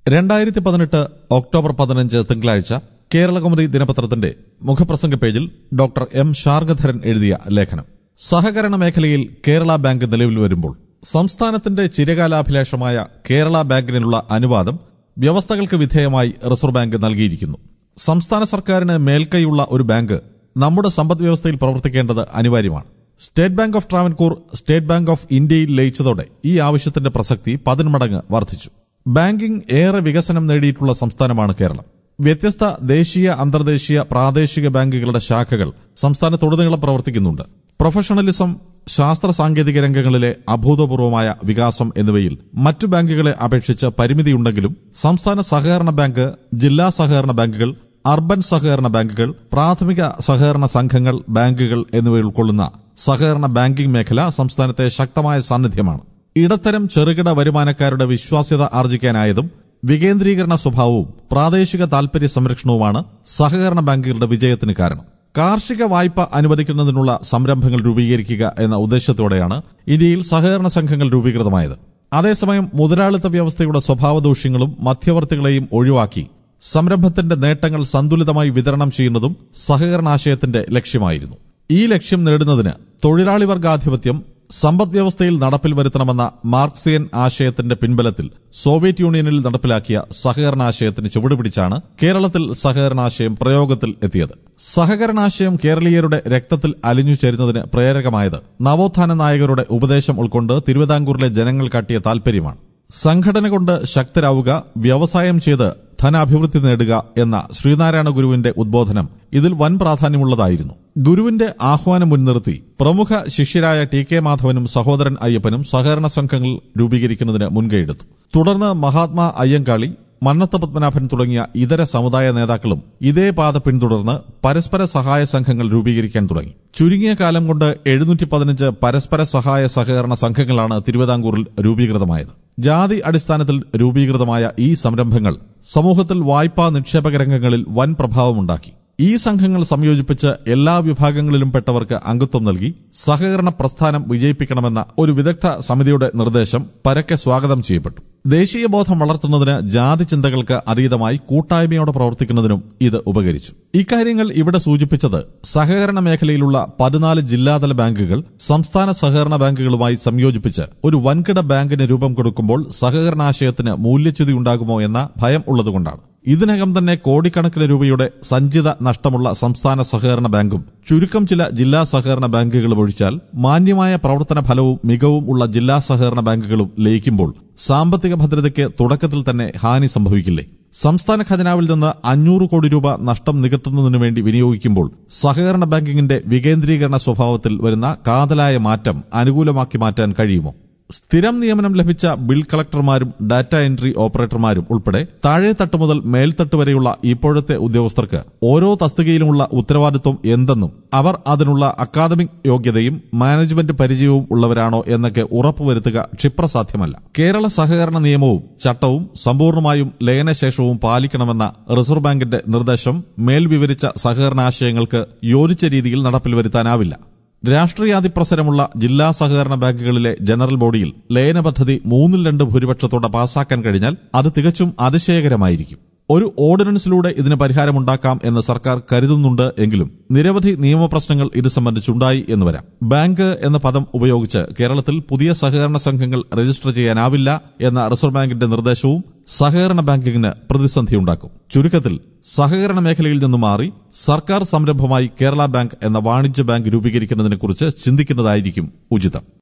രണ്ടായിരത്തി പതിനെട്ട് ഒക്ടോബർ പതിനഞ്ച് തിങ്കളാഴ്ച കേരളകൗമുദി ദിനപത്രത്തിന്റെ മുഖപ്രസംഗ പേജിൽ ഡോക്ടർ എം ശാർഗധരൻ എഴുതിയ ലേഖനം സഹകരണ മേഖലയിൽ കേരള ബാങ്ക് നിലവിൽ വരുമ്പോൾ സംസ്ഥാനത്തിന്റെ ചിരകാലാഭിലാഷമായ കേരള ബാങ്കിനുള്ള അനുവാദം വ്യവസ്ഥകൾക്ക് വിധേയമായി റിസർവ് ബാങ്ക് നൽകിയിരിക്കുന്നു സംസ്ഥാന സർക്കാരിന് മേൽക്കൈയുള്ള ഒരു ബാങ്ക് നമ്മുടെ സമ്പദ് വ്യവസ്ഥയിൽ പ്രവർത്തിക്കേണ്ടത് അനിവാര്യമാണ് State Bank of Travancore State Bank of ഇന്ത്യയിൽ ലയിച്ചതോടെ ഈ ആവശ്യത്തിന്റെ പ്രസക്തി പതിന്മടങ്ങ് വർദ്ധിച്ചു ബാങ്കിംഗ് ഏറെ വികസനം നേടിയിട്ടുള്ള സംസ്ഥാനമാണ് കേരളം വ്യത്യസ്ത ദേശീയ അന്തർദേശീയ പ്രാദേശിക ബാങ്കുകളുടെ ശാഖകൾ സംസ്ഥാനത്തുടനീളം പ്രവർത്തിക്കുന്നുണ്ട് പ്രൊഫഷണലിസം ശാസ്ത്ര സാങ്കേതിക രംഗങ്ങളിലെ അഭൂതപൂർവമായ വികാസം എന്നിവയിൽ മറ്റു ബാങ്കുകളെ അപേക്ഷിച്ച് പരിമിതിയുണ്ടെങ്കിലും സംസ്ഥാന സഹകരണ ബാങ്ക് ജില്ലാ സഹകരണ ബാങ്കുകൾ അർബൻ സഹകരണ ബാങ്കുകൾ പ്രാഥമിക സഹകരണ സംഘങ്ങൾ ബാങ്കുകൾ എന്നിവ ഉൾക്കൊള്ളുന്ന സഹകരണ ബാങ്കിംഗ് മേഖല സംസ്ഥാനത്തെ ശക്തമായ സാന്നിധ്യമാണ് ഇടത്തരം ചെറുകിട വരുമാനക്കാരുടെ വിശ്വാസ്യത ആർജിക്കാനായതും വികേന്ദ്രീകരണ സ്വഭാവവും പ്രാദേശിക താൽപര്യ സംരക്ഷണവുമാണ് സഹകരണ ബാങ്കുകളുടെ വിജയത്തിന് കാരണം കാർഷിക വായ്പ അനുവദിക്കുന്നതിനുള്ള സംരംഭങ്ങൾ രൂപീകരിക്കുക എന്ന ഉദ്ദേശത്തോടെയാണ് ഇന്ത്യയിൽ സഹകരണ സംഘങ്ങൾ രൂപീകൃതമായത് അതേസമയം മുതലാളിത്ത വ്യവസ്ഥയുടെ സ്വഭാവദൂഷ്യങ്ങളും മധ്യവർത്തികളെയും ഒഴിവാക്കി സംരംഭത്തിന്റെ നേട്ടങ്ങൾ സന്തുലിതമായി വിതരണം ചെയ്യുന്നതും സഹകരണാശയത്തിന്റെ ലക്ഷ്യമായിരുന്നു ഈ ലക്ഷ്യം നേടുന്നതിന് തൊഴിലാളി വർഗാധിപത്യം സമ്പദ് വ്യവസ്ഥയിൽ നടപ്പിൽ വരുത്തണമെന്ന മാർക്സിയൻ ആശയത്തിന്റെ പിൻബലത്തിൽ സോവിയറ്റ് യൂണിയനിൽ നടപ്പിലാക്കിയ സഹകരണാശയത്തിന് ചുവടുപിടിച്ചാണ് കേരളത്തിൽ സഹകരണാശയം പ്രയോഗത്തിൽ എത്തിയത് സഹകരണാശയം കേരളീയരുടെ രക്തത്തിൽ അലിഞ്ഞു ചേരുന്നതിന് പ്രേരകമായത് നവോത്ഥാന നായകരുടെ ഉപദേശം ഉൾക്കൊണ്ട് തിരുവിതാംകൂറിലെ ജനങ്ങൾ കാട്ടിയ താൽപര്യമാണ് സംഘടന കൊണ്ട് ശക്തരാവുക വ്യവസായം ചെയ്ത് ധനാഭിവൃദ്ധി നേടുക എന്ന ശ്രീനാരായണ ഗുരുവിന്റെ ഉദ്ബോധനം ഇതിൽ വൻ പ്രാധാന്യമുള്ളതായിരുന്നു ഗുരുവിന്റെ ആഹ്വാനം മുൻനിർത്തി പ്രമുഖ ശിഷ്യരായ ടി കെ മാധവനും സഹോദരൻ അയ്യപ്പനും സഹകരണ സംഘങ്ങൾ രൂപീകരിക്കുന്നതിന് മുൻകൈയെടുത്തു തുടർന്ന് മഹാത്മാ അയ്യങ്കാളി മന്നത്ത പത്മനാഭൻ തുടങ്ങിയ ഇതര സമുദായ നേതാക്കളും ഇതേ പാത പിന്തുടർന്ന് പരസ്പര സഹായ സംഘങ്ങൾ രൂപീകരിക്കാൻ തുടങ്ങി ചുരുങ്ങിയ കാലം കൊണ്ട് എഴുന്നൂറ്റി പതിനഞ്ച് പരസ്പര സഹായ സഹകരണ സംഘങ്ങളാണ് തിരുവിതാംകൂറിൽ രൂപീകൃതമായത് ജാതി അടിസ്ഥാനത്തിൽ രൂപീകൃതമായ ഈ സംരംഭങ്ങൾ സമൂഹത്തിൽ വായ്പാ നിക്ഷേപക രംഗങ്ങളിൽ വൻ പ്രഭാവമുണ്ടാക്കി ഈ സംഘങ്ങൾ സംയോജിപ്പിച്ച് എല്ലാ വിഭാഗങ്ങളിലും പെട്ടവർക്ക് അംഗത്വം നൽകി സഹകരണ പ്രസ്ഥാനം വിജയിപ്പിക്കണമെന്ന ഒരു വിദഗ്ധ സമിതിയുടെ നിർദ്ദേശം പരക്കെ സ്വാഗതം ചെയ്യപ്പെട്ടു ദേശീയ ബോധം വളർത്തുന്നതിന് ജാതി ചിന്തകൾക്ക് അതീതമായി കൂട്ടായ്മയോടെ പ്രവർത്തിക്കുന്നതിനും ഇത് ഉപകരിച്ചു ഇക്കാര്യങ്ങൾ ഇവിടെ സൂചിപ്പിച്ചത് സഹകരണ മേഖലയിലുള്ള പതിനാല് ജില്ലാതല ബാങ്കുകൾ സംസ്ഥാന സഹകരണ ബാങ്കുകളുമായി സംയോജിപ്പിച്ച് ഒരു വൻകിട ബാങ്കിന് രൂപം കൊടുക്കുമ്പോൾ സഹകരണാശയത്തിന് മൂല്യച്യുതി ഉണ്ടാകുമോ എന്ന ഭയം ഉള്ളതുകൊണ്ടാണ് ഇതിനകം തന്നെ കോടിക്കണക്കിന് രൂപയുടെ സഞ്ചിത നഷ്ടമുള്ള സംസ്ഥാന സഹകരണ ബാങ്കും ചുരുക്കം ചില ജില്ലാ സഹകരണ ബാങ്കുകളും ഒഴിച്ചാൽ മാന്യമായ പ്രവർത്തന ഫലവും മികവും ഉള്ള ജില്ലാ സഹകരണ ബാങ്കുകളും ലയിക്കുമ്പോൾ സാമ്പത്തിക ഭദ്രതയ്ക്ക് തുടക്കത്തിൽ തന്നെ ഹാനി സംഭവിക്കില്ലേ സംസ്ഥാന ഖജനാവിൽ നിന്ന് അഞ്ഞൂറ് കോടി രൂപ നഷ്ടം നികത്തുന്നതിനു വേണ്ടി വിനിയോഗിക്കുമ്പോൾ സഹകരണ ബാങ്കിങ്ങിന്റെ വികേന്ദ്രീകരണ സ്വഭാവത്തിൽ വരുന്ന കാതലായ മാറ്റം അനുകൂലമാക്കി മാറ്റാൻ കഴിയുമോ സ്ഥിരം നിയമനം ലഭിച്ച ബിൽ കളക്ടർമാരും ഡാറ്റ എൻട്രി ഓപ്പറേറ്റർമാരും ഉൾപ്പെടെ താഴെത്തട്ട് മുതൽ മേൽത്തട്ട് വരെയുള്ള ഇപ്പോഴത്തെ ഉദ്യോഗസ്ഥർക്ക് ഓരോ തസ്തികയിലുമുള്ള ഉത്തരവാദിത്വം എന്തെന്നും അവർ അതിനുള്ള അക്കാദമിക് യോഗ്യതയും മാനേജ്മെന്റ് പരിചയവും ഉള്ളവരാണോ എന്നൊക്കെ ഉറപ്പുവരുത്തുക ക്ഷിപ്രസാധ്യമല്ല കേരള സഹകരണ നിയമവും ചട്ടവും സമ്പൂർണ്ണമായും ലയനശേഷവും പാലിക്കണമെന്ന റിസർവ് ബാങ്കിന്റെ നിർദ്ദേശം മേൽ വിവരിച്ച സഹകരണാശയങ്ങൾക്ക് യോജിച്ച രീതിയിൽ നടപ്പിൽ വരുത്താനാവില്ല രാഷ്ട്രീയാതിപ്രസരമുള്ള ജില്ലാ സഹകരണ ബാങ്കുകളിലെ ജനറൽ ബോഡിയിൽ ലയന പദ്ധതി മൂന്നിൽ രണ്ട് ഭൂരിപക്ഷത്തോടെ പാസാക്കാൻ കഴിഞ്ഞാൽ അത് തികച്ചും അതിശയകരമായിരിക്കും ഒരു ഓർഡിനൻസിലൂടെ ഇതിന് പരിഹാരമുണ്ടാക്കാം എന്ന് സർക്കാർ കരുതുന്നുണ്ട് എങ്കിലും നിരവധി നിയമപ്രശ്നങ്ങൾ ഇത് സംബന്ധിച്ചുണ്ടായി എന്ന് വരാം ബാങ്ക് എന്ന പദം ഉപയോഗിച്ച് കേരളത്തിൽ പുതിയ സഹകരണ സംഘങ്ങൾ രജിസ്റ്റർ ചെയ്യാനാവില്ല എന്ന റിസർവ് ബാങ്കിന്റെ നിർദ്ദേശവും സഹകരണ ബാങ്കിങ്ങിന് പ്രതിസന്ധിയുണ്ടാക്കും ചുരുക്കത്തിൽ സഹകരണ മേഖലയിൽ നിന്ന് മാറി സർക്കാർ സംരംഭമായി കേരള ബാങ്ക് എന്ന വാണിജ്യ ബാങ്ക് രൂപീകരിക്കുന്നതിനെക്കുറിച്ച് ചിന്തിക്കുന്നതായിരിക്കും ഉചിതം